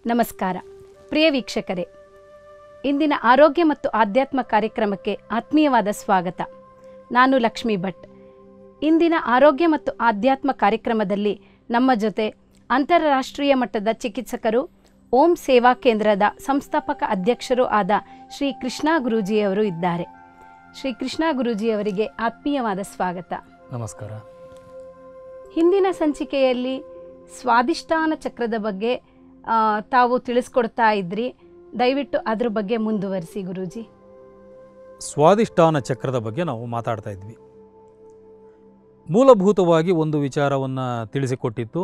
ನಮಸ್ಕಾರ ಪ್ರಿಯ ವೀಕ್ಷಕರೇ ಇಂದಿನ ಆರೋಗ್ಯ ಮತ್ತು ಆಧ್ಯಾತ್ಮ ಕಾರ್ಯಕ್ರಮಕ್ಕೆ ಆತ್ಮೀಯವಾದ ಸ್ವಾಗತ ನಾನು ಲಕ್ಷ್ಮೀ ಭಟ್ ಇಂದಿನ ಆರೋಗ್ಯ ಮತ್ತು ಆಧ್ಯಾತ್ಮ ಕಾರ್ಯಕ್ರಮದಲ್ಲಿ ನಮ್ಮ ಜೊತೆ ಅಂತಾರಾಷ್ಟ್ರೀಯ ಮಟ್ಟದ ಚಿಕಿತ್ಸಕರು ಓಂ ಸೇವಾ ಕೇಂದ್ರದ ಸಂಸ್ಥಾಪಕ ಅಧ್ಯಕ್ಷರೂ ಆದ ಶ್ರೀ ಕೃಷ್ಣ ಗುರೂಜಿಯವರು ಇದ್ದಾರೆ ಶ್ರೀ ಕೃಷ್ಣ ಗುರೂಜಿಯವರಿಗೆ ಆತ್ಮೀಯವಾದ ಸ್ವಾಗತ ನಮಸ್ಕಾರ ಹಿಂದಿನ ಸಂಚಿಕೆಯಲ್ಲಿ ಸ್ವಾದಿಷ್ಟಾನ ಚಕ್ರದ ಬಗ್ಗೆ ಆ, ತಾವು ತಿಳಿಸ್ಕೊಡ್ತಾ ಇದ್ರಿ ದಯವಿಟ್ಟು ಅದ್ರ ಬಗ್ಗೆ ಮುಂದುವರಿಸಿ ಗುರೂಜಿ ಸ್ವಾದಿಷ್ಟಾನ ಚಕ್ರದ ಬಗ್ಗೆ ನಾವು ಮಾತಾಡ್ತಾ ಇದ್ವಿ ಮೂಲಭೂತವಾಗಿ ಒಂದು ವಿಚಾರವನ್ನು ತಿಳಿಸಿಕೊಟ್ಟಿತ್ತು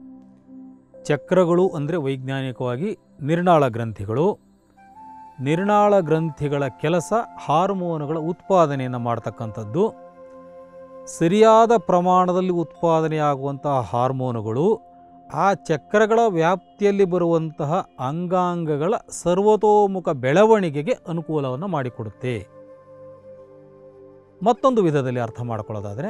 ಚಕ್ರಗಳು ಅಂದರೆ ವೈಜ್ಞಾನಿಕವಾಗಿ ನಿರ್ನಾಳ ಗ್ರಂಥಿಗಳು ನಿರ್ನಾಳ ಗ್ರಂಥಿಗಳ ಕೆಲಸ ಹಾರ್ಮೋನುಗಳ ಉತ್ಪಾದನೆಯನ್ನು ಮಾಡ್ತಕ್ಕಂಥದ್ದು ಸರಿಯಾದ ಪ್ರಮಾಣದಲ್ಲಿ ಉತ್ಪಾದನೆಯಾಗುವಂತಹ ಹಾರ್ಮೋನುಗಳು ಆ ಚಕ್ರಗಳ ವ್ಯಾಪ್ತಿಯಲ್ಲಿ ಬರುವಂತಹ ಅಂಗಾಂಗಗಳ ಸರ್ವತೋಮುಖ ಬೆಳವಣಿಗೆಗೆ ಅನುಕೂಲವನ್ನು ಮಾಡಿಕೊಡುತ್ತೆ ಮತ್ತೊಂದು ವಿಧದಲ್ಲಿ ಅರ್ಥ ಮಾಡ್ಕೊಳ್ಳೋದಾದರೆ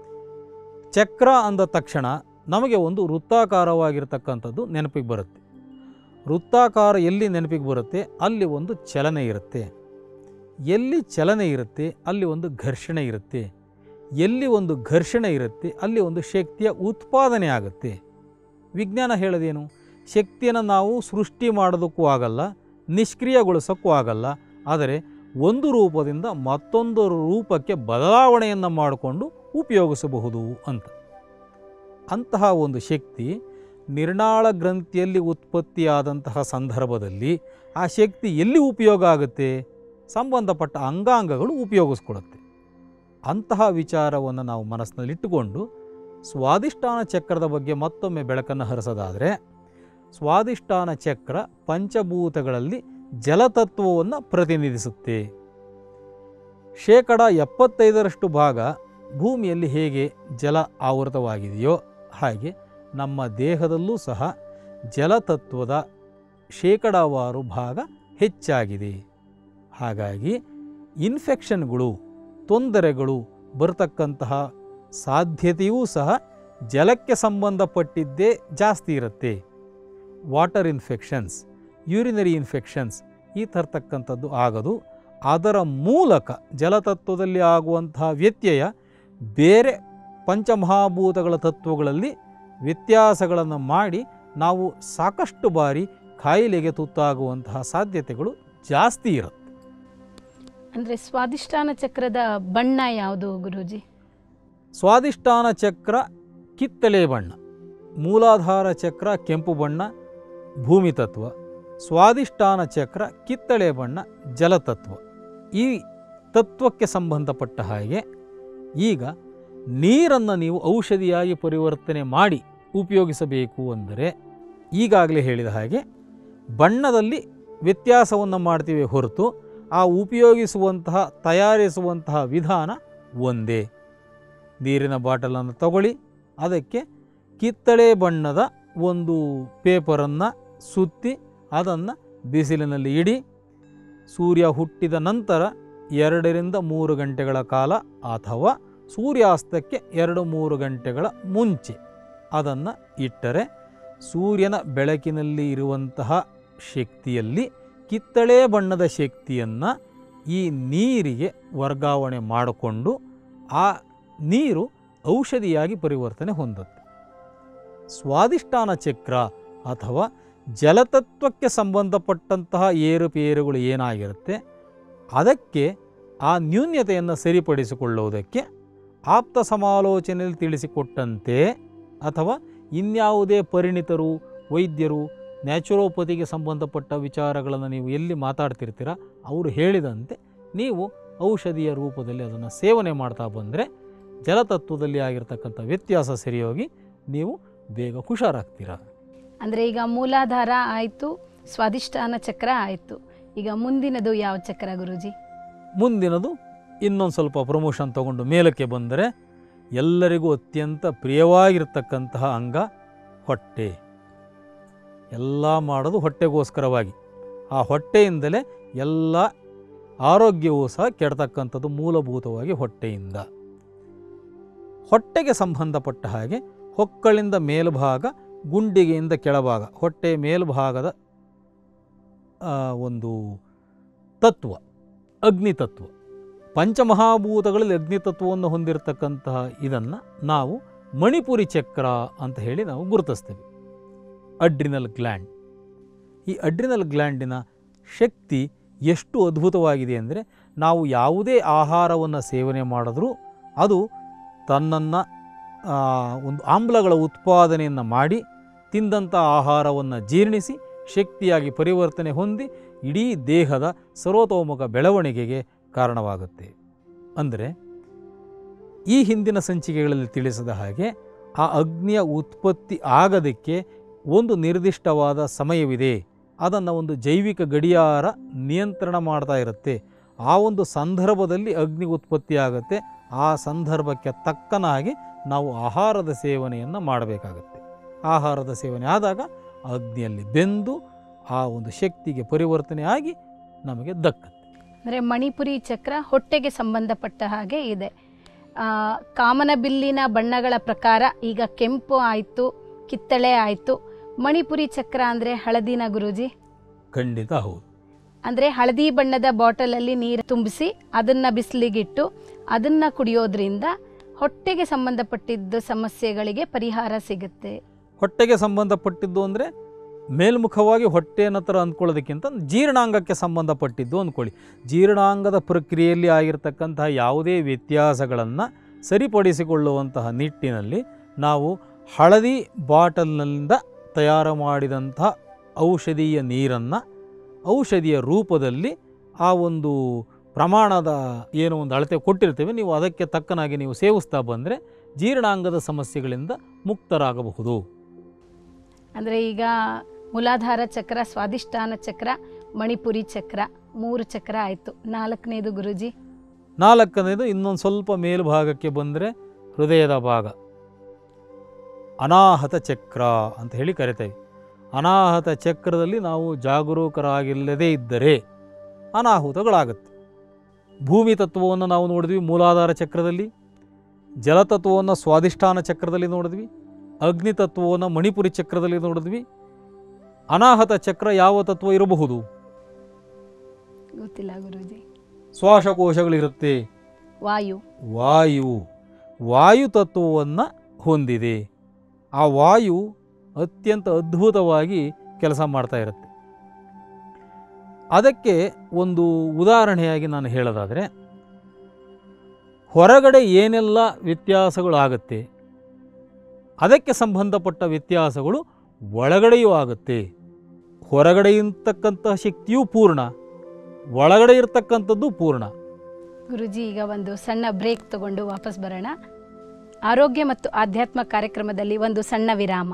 ಚಕ್ರ ಅಂದ ತಕ್ಷಣ ನಮಗೆ ಒಂದು ವೃತ್ತಾಕಾರವಾಗಿರ್ತಕ್ಕಂಥದ್ದು ನೆನಪಿಗೆ ಬರುತ್ತೆ ವೃತ್ತಾಕಾರ ಎಲ್ಲಿ ನೆನಪಿಗೆ ಬರುತ್ತೆ ಅಲ್ಲಿ ಒಂದು ಚಲನೆ ಇರುತ್ತೆ ಎಲ್ಲಿ ಚಲನೆ ಇರುತ್ತೆ ಅಲ್ಲಿ ಒಂದು ಘರ್ಷಣೆ ಇರುತ್ತೆ ಎಲ್ಲಿ ಒಂದು ಘರ್ಷಣೆ ಇರುತ್ತೆ ಅಲ್ಲಿ ಒಂದು ಶಕ್ತಿಯ ಉತ್ಪಾದನೆ ಆಗುತ್ತೆ ವಿಜ್ಞಾನ ಹೇಳೋದೇನು ಶಕ್ತಿಯನ್ನು ನಾವು ಸೃಷ್ಟಿ ಮಾಡೋದಕ್ಕೂ ಆಗಲ್ಲ ನಿಷ್ಕ್ರಿಯಗೊಳಿಸೋಕ್ಕೂ ಆಗಲ್ಲ ಆದರೆ ಒಂದು ರೂಪದಿಂದ ಮತ್ತೊಂದು ರೂಪಕ್ಕೆ ಬದಲಾವಣೆಯನ್ನು ಮಾಡಿಕೊಂಡು ಉಪಯೋಗಿಸಬಹುದು ಅಂತ ಅಂತಹ ಒಂದು ಶಕ್ತಿ ನಿರ್ನಾಳ ಗ್ರಂಥಿಯಲ್ಲಿ ಉತ್ಪತ್ತಿಯಾದಂತಹ ಸಂದರ್ಭದಲ್ಲಿ ಆ ಶಕ್ತಿ ಎಲ್ಲಿ ಉಪಯೋಗ ಆಗುತ್ತೆ ಸಂಬಂಧಪಟ್ಟ ಅಂಗಾಂಗಗಳು ಉಪಯೋಗಿಸ್ಕೊಳುತ್ತೆ ಅಂತಹ ವಿಚಾರವನ್ನು ನಾವು ಮನಸ್ಸಿನಲ್ಲಿಟ್ಟುಕೊಂಡು ಸ್ವಾದಿಷ್ಟಾನ ಚಕ್ರದ ಬಗ್ಗೆ ಮತ್ತೊಮ್ಮೆ ಬೆಳಕನ್ನು ಹರಿಸೋದಾದರೆ ಸ್ವಾದಿಷ್ಟಾನ ಚಕ್ರ ಪಂಚಭೂತಗಳಲ್ಲಿ ಜಲತತ್ವವನ್ನು ಪ್ರತಿನಿಧಿಸುತ್ತೆ ಶೇಕಡ ಎಪ್ಪತ್ತೈದರಷ್ಟು ಭಾಗ ಭೂಮಿಯಲ್ಲಿ ಹೇಗೆ ಜಲ ಆವೃತವಾಗಿದೆಯೋ ಹಾಗೆ ನಮ್ಮ ದೇಹದಲ್ಲೂ ಸಹ ಜಲತತ್ವದ ಶೇಕಡಾವಾರು ಭಾಗ ಹೆಚ್ಚಾಗಿದೆ ಹಾಗಾಗಿ ಇನ್ಫೆಕ್ಷನ್ಗಳು ತೊಂದರೆಗಳು ಬರತಕ್ಕಂತಹ ಸಾಧ್ಯತೆಯೂ ಸಹ ಜಲಕ್ಕೆ ಸಂಬಂಧಪಟ್ಟಿದ್ದೇ ಜಾಸ್ತಿ ಇರುತ್ತೆ ವಾಟರ್ ಇನ್ಫೆಕ್ಷನ್ಸ್ ಯೂರಿನರಿ ಇನ್ಫೆಕ್ಷನ್ಸ್ ಈ ತರ್ತಕ್ಕಂಥದ್ದು ಆಗೋದು ಅದರ ಮೂಲಕ ಜಲತತ್ವದಲ್ಲಿ ಆಗುವಂತಹ ವ್ಯತ್ಯಯ ಬೇರೆ ಪಂಚಮಹಾಭೂತಗಳ ತತ್ವಗಳಲ್ಲಿ ವ್ಯತ್ಯಾಸಗಳನ್ನು ಮಾಡಿ ನಾವು ಸಾಕಷ್ಟು ಬಾರಿ ಕಾಯಿಲೆಗೆ ತುತ್ತಾಗುವಂತಹ ಸಾಧ್ಯತೆಗಳು ಜಾಸ್ತಿ ಇರುತ್ತೆ ಅಂದರೆ ಸ್ವಾದಿಷ್ಟಾನ ಚಕ್ರದ ಬಣ್ಣ ಯಾವುದು ಗುರೂಜಿ ಸ್ವಾದಿಷ್ಟಾನ ಚಕ್ರ ಕಿತ್ತಳೆ ಬಣ್ಣ ಮೂಲಾಧಾರ ಚಕ್ರ ಕೆಂಪು ಬಣ್ಣ ಭೂಮಿ ತತ್ವ ಸ್ವಾದಿಷ್ಟಾನ ಚಕ್ರ ಕಿತ್ತಳೆ ಬಣ್ಣ ಜಲತತ್ವ ಈ ತತ್ವಕ್ಕೆ ಸಂಬಂಧಪಟ್ಟ ಹಾಗೆ ಈಗ ನೀರನ್ನು ನೀವು ಔಷಧಿಯಾಗಿ ಪರಿವರ್ತನೆ ಮಾಡಿ ಉಪಯೋಗಿಸಬೇಕು ಅಂದರೆ ಈಗಾಗಲೇ ಹೇಳಿದ ಹಾಗೆ ಬಣ್ಣದಲ್ಲಿ ವ್ಯತ್ಯಾಸವನ್ನು ಮಾಡ್ತೀವಿ ಹೊರತು ಆ ಉಪಯೋಗಿಸುವಂತಹ ತಯಾರಿಸುವಂತಹ ವಿಧಾನ ಒಂದೇ ನೀರಿನ ಬಾಟಲನ್ನು ತಗೊಳ್ಳಿ ಅದಕ್ಕೆ ಕಿತ್ತಳೆ ಬಣ್ಣದ ಒಂದು ಪೇಪರನ್ನು ಸುತ್ತಿ ಅದನ್ನು ಬಿಸಿಲಿನಲ್ಲಿ ಇಡಿ ಸೂರ್ಯ ಹುಟ್ಟಿದ ನಂತರ ಎರಡರಿಂದ ಮೂರು ಗಂಟೆಗಳ ಕಾಲ ಅಥವಾ ಸೂರ್ಯಾಸ್ತಕ್ಕೆ ಎರಡು ಮೂರು ಗಂಟೆಗಳ ಮುಂಚೆ ಅದನ್ನು ಇಟ್ಟರೆ ಸೂರ್ಯನ ಬೆಳಕಿನಲ್ಲಿ ಇರುವಂತಹ ಶಕ್ತಿಯಲ್ಲಿ ಕಿತ್ತಳೆ ಬಣ್ಣದ ಶಕ್ತಿಯನ್ನು ಈ ನೀರಿಗೆ ವರ್ಗಾವಣೆ ಮಾಡಿಕೊಂಡು ಆ ನೀರು ಔಷಧಿಯಾಗಿ ಪರಿವರ್ತನೆ ಹೊಂದುತ್ತೆ ಸ್ವಾದಿಷ್ಟಾನ ಚಕ್ರ ಅಥವಾ ಜಲತತ್ವಕ್ಕೆ ಸಂಬಂಧಪಟ್ಟಂತಹ ಏರುಪೇರುಗಳು ಏನಾಗಿರುತ್ತೆ ಅದಕ್ಕೆ ಆ ನ್ಯೂನ್ಯತೆಯನ್ನು ಸರಿಪಡಿಸಿಕೊಳ್ಳುವುದಕ್ಕೆ ಆಪ್ತ ಸಮಾಲೋಚನೆಯಲ್ಲಿ ತಿಳಿಸಿಕೊಟ್ಟಂತೆ ಅಥವಾ ಇನ್ಯಾವುದೇ ಪರಿಣಿತರು ವೈದ್ಯರು ನ್ಯಾಚುರೋಪತಿಗೆ ಸಂಬಂಧಪಟ್ಟ ವಿಚಾರಗಳನ್ನು ನೀವು ಎಲ್ಲಿ ಮಾತಾಡ್ತಿರ್ತೀರ ಅವರು ಹೇಳಿದಂತೆ ನೀವು ಔಷಧಿಯ ರೂಪದಲ್ಲಿ ಅದನ್ನು ಸೇವನೆ ಮಾಡ್ತಾ ಬಂದರೆ ಜಲತತ್ವದಲ್ಲಿ ಆಗಿರ್ತಕ್ಕಂಥ ವ್ಯತ್ಯಾಸ ಸರಿಯೋಗಿ ನೀವು ಬೇಗ ಹುಷಾರಾಗ್ತೀರ ಅಂದರೆ ಈಗ ಮೂಲಾಧಾರ ಆಯಿತು ಸ್ವಾದಿಷ್ಟಾನ ಚಕ್ರ ಆಯಿತು ಈಗ ಮುಂದಿನದು ಯಾವ ಚಕ್ರ ಗುರೂಜಿ ಮುಂದಿನದು ಇನ್ನೊಂದು ಸ್ವಲ್ಪ ಪ್ರಮೋಷನ್ ತಗೊಂಡು ಮೇಲಕ್ಕೆ ಬಂದರೆ ಎಲ್ಲರಿಗೂ ಅತ್ಯಂತ ಪ್ರಿಯವಾಗಿರ್ತಕ್ಕಂತಹ ಅಂಗ ಹೊಟ್ಟೆ ಎಲ್ಲ ಮಾಡೋದು ಹೊಟ್ಟೆಗೋಸ್ಕರವಾಗಿ ಆ ಹೊಟ್ಟೆಯಿಂದಲೇ ಎಲ್ಲ ಆರೋಗ್ಯವೂ ಸಹ ಕೆಡ್ತಕ್ಕಂಥದ್ದು ಮೂಲಭೂತವಾಗಿ ಹೊಟ್ಟೆಯಿಂದ ಹೊಟ್ಟೆಗೆ ಸಂಬಂಧಪಟ್ಟ ಹಾಗೆ ಹೊಕ್ಕಳಿಂದ ಮೇಲ್ಭಾಗ ಗುಂಡಿಗೆಯಿಂದ ಕೆಳಭಾಗ ಹೊಟ್ಟೆ ಮೇಲ್ಭಾಗದ ಆ, ಒಂದು ತತ್ವ ಅಗ್ನಿ ತತ್ವ ಪಂಚಮಹಾಭೂತಗಳಲ್ಲಿ ಅಗ್ನಿ ತತ್ವವನ್ನು ಹೊಂದಿರತಕ್ಕಂತಹ ಇದನ್ನು ನಾವು ಮಣಿಪುರಿ ಚಕ್ರ ಅಂತ ಹೇಳಿ ನಾವು ಗುರುತಿಸ್ತೇವೆ ಅಡ್ರಿನಲ್ ಗ್ಲ್ಯಾಂಡ್ ಈ ಅಡ್ರಿನಲ್ ಗ್ಲ್ಯಾಂಡಿನ ಶಕ್ತಿ ಎಷ್ಟು ಅದ್ಭುತವಾಗಿದೆ ಅಂದರೆ ನಾವು ಯಾವುದೇ ಆಹಾರವನ್ನು ಸೇವನೆ ಮಾಡಿದ್ರೂ ಅದು ತನ್ನನ್ನು ಒಂದು ಆಮ್ಲಗಳ ಉತ್ಪಾದನೆಯನ್ನು ಮಾಡಿ ತಿಂದಂಥ ಆಹಾರವನ್ನು ಜೀರ್ಣಿಸಿ ಶಕ್ತಿಯಾಗಿ ಪರಿವರ್ತನೆ ಹೊಂದಿ ಇಡೀ ದೇಹದ ಸರ್ವತೋಮುಖ ಬೆಳವಣಿಗೆಗೆ ಕಾರಣವಾಗುತ್ತೆ ಅಂದರೆ ಈ ಹಿಂದಿನ ಸಂಚಿಕೆಗಳಲ್ಲಿ ತಿಳಿಸಿದ ಹಾಗೆ ಆ ಅಗ್ನಿಯ ಉತ್ಪತ್ತಿ ಆಗದಕ್ಕೆ ಒಂದು ನಿರ್ದಿಷ್ಟವಾದ ಸಮಯವಿದೆ ಅದನ್ನು ಒಂದು ಜೈವಿಕ ಗಡಿಯಾರ ನಿಯಂತ್ರಣ ಮಾಡ್ತಾ ಇರುತ್ತೆ ಆ ಒಂದು ಸಂದರ್ಭದಲ್ಲಿ ಅಗ್ನಿ ಉತ್ಪತ್ತಿ ಆಗುತ್ತೆ ಆ ಸಂದರ್ಭಕ್ಕೆ ತಕ್ಕನಾಗಿ ನಾವು ಆಹಾರದ ಸೇವನೆಯನ್ನು ಮಾಡಬೇಕಾಗತ್ತೆ ಆಹಾರದ ಸೇವನೆ ಆದಾಗ ಅಗ್ನಿಯಲ್ಲಿ ಬೆಂದು ಆ ಒಂದು ಶಕ್ತಿಗೆ ಪರಿವರ್ತನೆ ಆಗಿ ನಮಗೆ ದಕ್ಕತ್ತೆ ಅಂದರೆ ಮಣಿಪುರಿ ಚಕ್ರ ಹೊಟ್ಟೆಗೆ ಸಂಬಂಧಪಟ್ಟ ಹಾಗೆ ಇದೆ ಆ, ಕಾಮನಬಿಲ್ಲಿನ ಬಣ್ಣಗಳ ಪ್ರಕಾರ ಈಗ ಕೆಂಪು ಆಯಿತು ಕಿತ್ತಳೆ ಆಯಿತು ಮಣಿಪುರಿ ಚಕ್ರ ಅಂದರೆ ಹಳದಿನ ಗುರೂಜಿ ಖಂಡಿತ ಹೌದು ಅಂದರೆ ಹಳದಿ ಬಣ್ಣದ ಬಾಟಲಲ್ಲಿ ನೀರು ತುಂಬಿಸಿ ಅದನ್ನು ಬಿಸಿಲಿಗಿಟ್ಟು ಅದನ್ನು ಕುಡಿಯೋದ್ರಿಂದ ಹೊಟ್ಟೆಗೆ ಸಂಬಂಧಪಟ್ಟಿದ್ದ ಸಮಸ್ಯೆಗಳಿಗೆ ಪರಿಹಾರ ಸಿಗುತ್ತೆ ಹೊಟ್ಟೆಗೆ ಸಂಬಂಧಪಟ್ಟಿದ್ದು ಅಂದರೆ ಮೇಲ್ಮುಖವಾಗಿ ಹೊಟ್ಟೆನ ಥರ ಅಂದ್ಕೊಳ್ಳೋದಕ್ಕಿಂತ ಜೀರ್ಣಾಂಗಕ್ಕೆ ಸಂಬಂಧಪಟ್ಟಿದ್ದು ಅಂದ್ಕೊಳ್ಳಿ ಜೀರ್ಣಾಂಗದ ಪ್ರಕ್ರಿಯೆಯಲ್ಲಿ ಆಗಿರ್ತಕ್ಕಂತಹ ಯಾವುದೇ ವ್ಯತ್ಯಾಸಗಳನ್ನು ಸರಿಪಡಿಸಿಕೊಳ್ಳುವಂತಹ ನಿಟ್ಟಿನಲ್ಲಿ ನಾವು ಹಳದಿ ಬಾಟಲ್ನಿಂದ ತಯಾರು ಮಾಡಿದಂತಹ ಔಷಧೀಯ ನೀರನ್ನು ಔಷಧಿಯ ರೂಪದಲ್ಲಿ ಆ ಒಂದು ಪ್ರಮಾಣದ ಏನು ಒಂದು ಅಳತೆ ಕೊಟ್ಟಿರ್ತೇವೆ ನೀವು ಅದಕ್ಕೆ ತಕ್ಕನಾಗಿ ನೀವು ಸೇವಿಸ್ತಾ ಬಂದರೆ ಜೀರ್ಣಾಂಗದ ಸಮಸ್ಯೆಗಳಿಂದ ಮುಕ್ತರಾಗಬಹುದು ಅಂದರೆ ಈಗ ಮೂಲಾಧಾರ ಚಕ್ರ ಸ್ವಾದಿಷ್ಠಾನ ಚಕ್ರ ಮಣಿಪುರಿ ಚಕ್ರ ಮೂರು ಚಕ್ರ ಆಯಿತು ನಾಲ್ಕನೇದು ಗುರುಜಿ ನಾಲ್ಕನೇದು ಇನ್ನೊಂದು ಸ್ವಲ್ಪ ಮೇಲ್ಭಾಗಕ್ಕೆ ಬಂದರೆ ಹೃದಯದ ಭಾಗ ಅನಾಹತ ಚಕ್ರ ಅಂತ ಹೇಳಿ ಕರಿತೇವೆ ಅನಾಹತ ಚಕ್ರದಲ್ಲಿ ನಾವು ಜಾಗರೂಕರಾಗಿಲ್ಲದೇ ಇದ್ದರೆ ಅನಾಹುತಗಳಾಗುತ್ತೆ ಭೂಮಿ ತತ್ವವನ್ನು ನಾವು ನೋಡಿದ್ವಿ ಮೂಲಾಧಾರ ಚಕ್ರದಲ್ಲಿ ಜಲತತ್ವವನ್ನು ಸ್ವಾದಿಷ್ಠಾನ ಚಕ್ರದಲ್ಲಿ ನೋಡಿದ್ವಿ ಅಗ್ನಿ ತತ್ವವನ್ನು ಮಣಿಪುರಿ ಚಕ್ರದಲ್ಲಿ ನೋಡಿದ್ವಿ ಅನಾಹತ ಚಕ್ರ ಯಾವ ತತ್ವ ಇರಬಹುದು ಗೊತ್ತಿಲ್ಲ ಗುರುಜಿ ಶ್ವಾಸಕೋಶಗಳಿರುತ್ತೆ ವಾಯು ವಾಯು ವಾಯು ತತ್ವವನ್ನು ಹೊಂದಿದೆ ಆ ವಾಯು ಅತ್ಯಂತ ಅದ್ಭುತವಾಗಿ ಕೆಲಸ ಮಾಡ್ತಾ ಇರುತ್ತೆ ಅದಕ್ಕೆ ಒಂದು ಉದಾಹರಣೆಯಾಗಿ ನಾನು ಹೇಳೋದಾದರೆ ಹೊರಗಡೆ ಏನೆಲ್ಲ ವ್ಯತ್ಯಾಸಗಳು ಆಗುತ್ತೆ ಅದಕ್ಕೆ ಸಂಬಂಧಪಟ್ಟ ವ್ಯತ್ಯಾಸಗಳು ಒಳಗಡೆಯೂ ಆಗುತ್ತೆ ಹೊರಗಡೆ ಇರ್ತಕ್ಕಂಥ ಶಕ್ತಿಯೂ ಪೂರ್ಣ ಒಳಗಡೆ ಇರ್ತಕ್ಕಂಥದ್ದು ಪೂರ್ಣ ಗುರುಜಿ ಈಗ ಒಂದು ಸಣ್ಣ ಬ್ರೇಕ್ ತಗೊಂಡು ವಾಪಸ್ ಬರೋಣ ಆರೋಗ್ಯ ಮತ್ತು ಆಧ್ಯಾತ್ಮ ಕಾರ್ಯಕ್ರಮದಲ್ಲಿ ಒಂದು ಸಣ್ಣ ವಿರಾಮ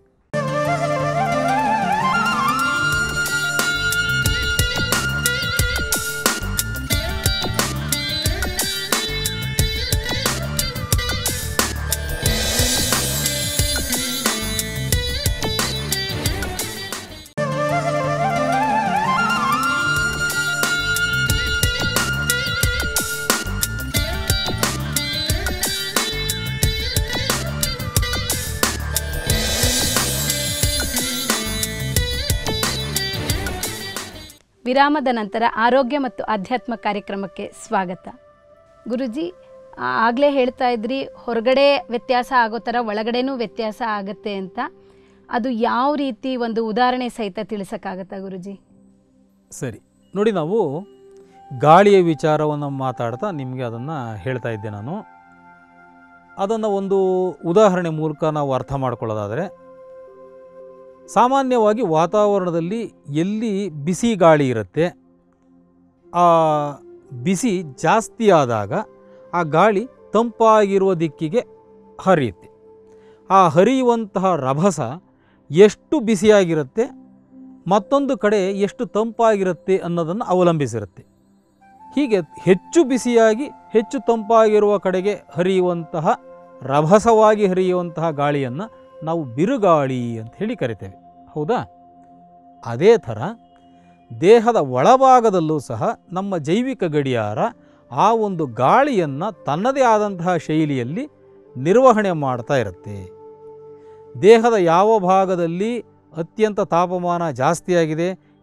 ವಿರಾಮದ ನಂತರ ಆರೋಗ್ಯ ಮತ್ತು ಆಧ್ಯಾತ್ಮ ಕಾರ್ಯಕ್ರಮಕ್ಕೆ ಸ್ವಾಗತ ಗುರುಜಿ ಆಗಲೇ ಹೇಳ್ತಾ ಇದ್ರಿ ಹೊರಗಡೆ ವ್ಯತ್ಯಾಸ ಆಗೋ ಥರ ಒಳಗಡೆನೂ ವ್ಯತ್ಯಾಸ ಆಗುತ್ತೆ ಅಂತ ಅದು ಯಾವ ರೀತಿ ಒಂದು ಉದಾಹರಣೆ ಸಹಿತ ತಿಳಿಸೋಕ್ಕಾಗತ್ತಾ ಗುರುಜಿ ಸರಿ ನೋಡಿ ನಾವು ಗಾಳಿಯ ವಿಚಾರವನ್ನು ಮಾತಾಡ್ತಾ ನಿಮಗೆ ಅದನ್ನು ಹೇಳ್ತಾ ಇದ್ದೆ ನಾನು ಅದನ್ನು ಒಂದು ಉದಾಹರಣೆ ಮೂಲಕ ನಾವು ಅರ್ಥ ಮಾಡ್ಕೊಳ್ಳೋದಾದರೆ ಸಾಮಾನ್ಯವಾಗಿ ವಾತಾವರಣದಲ್ಲಿ ಎಲ್ಲಿ ಬಿಸಿ ಗಾಳಿ ಇರುತ್ತೆ ಆ ಬಿಸಿ ಜಾಸ್ತಿ ಆದಾಗ ಆ ಗಾಳಿ ತಂಪಾಗಿರುವ ದಿಕ್ಕಿಗೆ ಹರಿಯುತ್ತೆ ಆ ಹರಿಯುವಂತಹ ರಭಸ ಎಷ್ಟು ಬಿಸಿಯಾಗಿರುತ್ತೆ ಮತ್ತೊಂದು ಕಡೆ ಎಷ್ಟು ತಂಪಾಗಿರುತ್ತೆ ಅನ್ನೋದನ್ನು ಅವಲಂಬಿಸಿರುತ್ತೆ ಹೀಗೆ ಹೆಚ್ಚು ಬಿಸಿಯಾಗಿ ಹೆಚ್ಚು ತಂಪಾಗಿರುವ ಕಡೆಗೆ ಹರಿಯುವಂತಹ ರಭಸವಾಗಿ ಹರಿಯುವಂತಹ ಗಾಳಿಯನ್ನು ನಾವು ಬಿರುಗಾಳಿ ಅಂತ ಹೇಳಿ ಕರಿತೇವೆ ಹೌದಾ ಅದೇ ಥರ ದೇಹದ ಒಳಭಾಗದಲ್ಲೂ ಸಹ ನಮ್ಮ ಜೈವಿಕ ಗಡಿಯಾರ ಆ ಒಂದು ಗಾಳಿಯನ್ನು ತನ್ನದೇ ಆದಂತಹ ಶೈಲಿಯಲ್ಲಿ ನಿರ್ವಹಣೆ ಮಾಡ್ತಾ ಇರುತ್ತೆ ದೇಹದ ಯಾವ ಭಾಗದಲ್ಲಿ ಅತ್ಯಂತ ತಾಪಮಾನ ಜಾಸ್ತಿಯಾಗಿದೆ